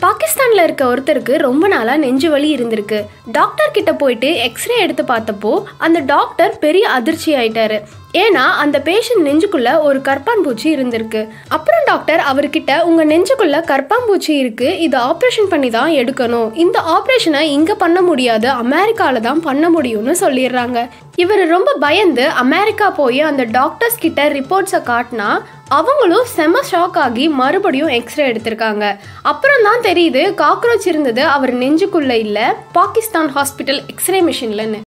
பாகிஸ்தான்ல இருக்க ஒருத்தருக்கு ரொம்ப நாளா நெஞ்சு வலி இருந்திருக்கு டாக்டர் கிட்ட போயிட்டு எக்ஸ்ரே எடுத்து பார்த்தப்போ அந்த டாக்டர் பெரிய அதிர்ச்சி ஆயிட்டாரு ஏன்னா அந்த பேஷண்ட் நெஞ்சுக்குள்ள ஒரு கற்பான் பூச்சி இருந்திருக்கு அப்புறம் டாக்டர் அவர்கிட்ட உங்க நெஞ்சுக்குள்ள கற்பான் பூச்சி இருக்கு இது ஆப்ரேஷன் பண்ணி தான் எடுக்கணும் இந்த ஆப்ரேஷனை இங்க பண்ண முடியாது அமெரிக்கால தான் பண்ண முடியும்னு சொல்லிடுறாங்க இவர் ரொம்ப பயந்து அமெரிக்கா போய் அந்த டாக்டர்ஸ் கிட்ட ரிப்போர்ட்ஸை காட்டினா அவங்களும் செம ஷாக் ஆகி மறுபடியும் எக்ஸ்ரே எடுத்திருக்காங்க அப்புறம் தான் தெரியுது காக்ரோச் இருந்தது அவர் நெஞ்சுக்குள்ள இல்லை பாகிஸ்தான் ஹாஸ்பிட்டல் எக்ஸ்ரே மிஷின்லன்னு